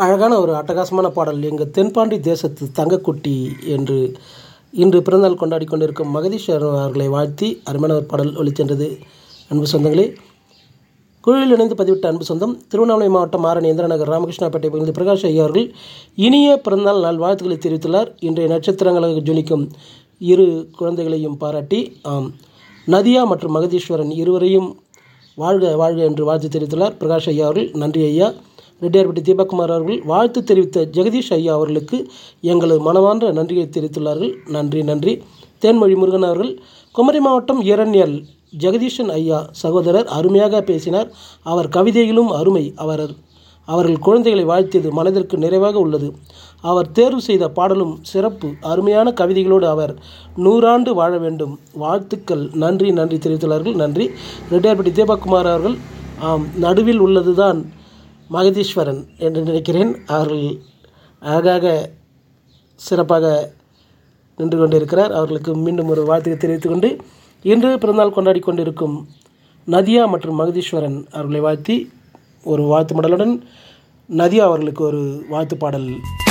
அழகான ஒரு அட்டகாசமான பாடல் எங்கள் தென்பாண்டி தேசத்து தங்கக்குட்டி என்று இன்று பிறந்தநாள் கொண்டாடி கொண்டிருக்கும் மகதீஸ்வரன் அவர்களை வாழ்த்தி அருமையான ஒரு பாடல் ஒளிச்சென்றது அன்பு சொந்தங்களே குழுவில் இணைந்து பதிவிட்ட அன்பு சொந்தம் திருவண்ணாமலை மாவட்டம் ஆரணி இந்திரநகர் ராமகிருஷ்ணாப்பேட்டை பகுதி பிரகாஷ் ஐயா அவர்கள் இனிய பிறந்தநாள் நாள் வாழ்த்துக்களை தெரிவித்துள்ளார் இன்றைய நட்சத்திரங்களாக ஜொலிக்கும் இரு குழந்தைகளையும் பாராட்டி ஆம் நதியா மற்றும் மகதீஸ்வரன் இருவரையும் வாழ்க வாழ்க என்று வாழ்த்து தெரிவித்துள்ளார் பிரகாஷ் ஐயா அவர்கள் நன்றி ஐயா ரெட்டியார்பட்டி தீபக்குமார் அவர்கள் வாழ்த்து தெரிவித்த ஜெகதீஷ் ஐயா அவர்களுக்கு எங்களது மனமார்ந்த நன்றியை தெரிவித்துள்ளார்கள் நன்றி நன்றி தேன்மொழி முருகன் அவர்கள் குமரி மாவட்டம் இரண்யல் ஜெகதீஷன் ஐயா சகோதரர் அருமையாக பேசினார் அவர் கவிதையிலும் அருமை அவர் அவர்கள் குழந்தைகளை வாழ்த்தியது மனதிற்கு நிறைவாக உள்ளது அவர் தேர்வு செய்த பாடலும் சிறப்பு அருமையான கவிதைகளோடு அவர் நூறாண்டு வாழ வேண்டும் வாழ்த்துக்கள் நன்றி நன்றி தெரிவித்துள்ளார்கள் நன்றி ரெட்டியார்பட்டி தீபக்குமார் அவர்கள் ஆம் நடுவில் உள்ளதுதான் மகதீஸ்வரன் என்று நினைக்கிறேன் அவர்கள் அழகாக சிறப்பாக நின்று கொண்டிருக்கிறார் அவர்களுக்கு மீண்டும் ஒரு வாழ்த்துக்களை தெரிவித்துக் கொண்டு இன்று பிறந்தநாள் கொண்டாடி கொண்டிருக்கும் நதியா மற்றும் மகதீஸ்வரன் அவர்களை வாழ்த்தி ஒரு வாழ்த்து மடலுடன் நதியா அவர்களுக்கு ஒரு வாழ்த்து பாடல்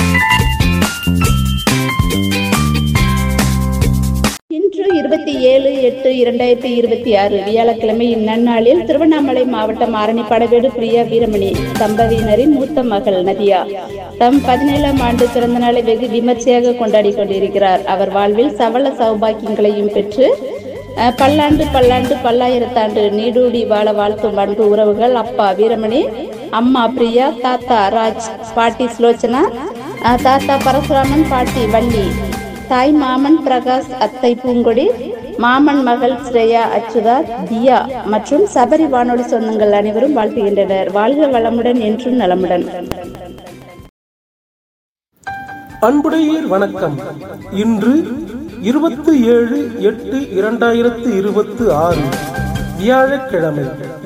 இன்று இருபத்தி ஏழு எட்டு இரண்டாயிரத்தி இருபத்தி ஆறு வியாழக்கிழமை இந்நன்னாளில் திருவண்ணாமலை மாவட்டம் ஆரணி படவேடு பிரியா வீரமணி தம்பதியினரின் மூத்த மகள் நதியா தம் பதினேழாம் ஆண்டு பிறந்த நாளை வெகு விமர்சையாக கொண்டாடி கொண்டிருக்கிறார் அவர் வாழ்வில் சவள சௌபாக்கியங்களையும் பெற்று அஹ், பல்லாண்டு பல்லாண்டு பல்லாயிரத்தாண்டு நீடூடி வாழ வாழ்த்தும் அன்பு உறவுகள் அப்பா வீரமணி அம்மா பிரியா தாத்தா ராஜ் பாட்டி சுலோச்சனா அஹ், தாத்தா பரசுராமன் பாட்டி வள்ளி தாய் மாமன் பிரகாஷ் அத்தை பூங்கொடி மாமன் மகள் ஸ்ரேயா அச்சுதா தியா மற்றும் சபரி வானொலி சொந்தங்கள் அனைவரும் வாழ்த்துகின்றனர் வாழ்க வளமுடன் என்றும் நலமுடன் அன்புடையீர் வணக்கம் இன்று இருபத்தி ஏழு எட்டு இரண்டாயிரத்து இருபத்து ஆறு வியாழக்கிழமை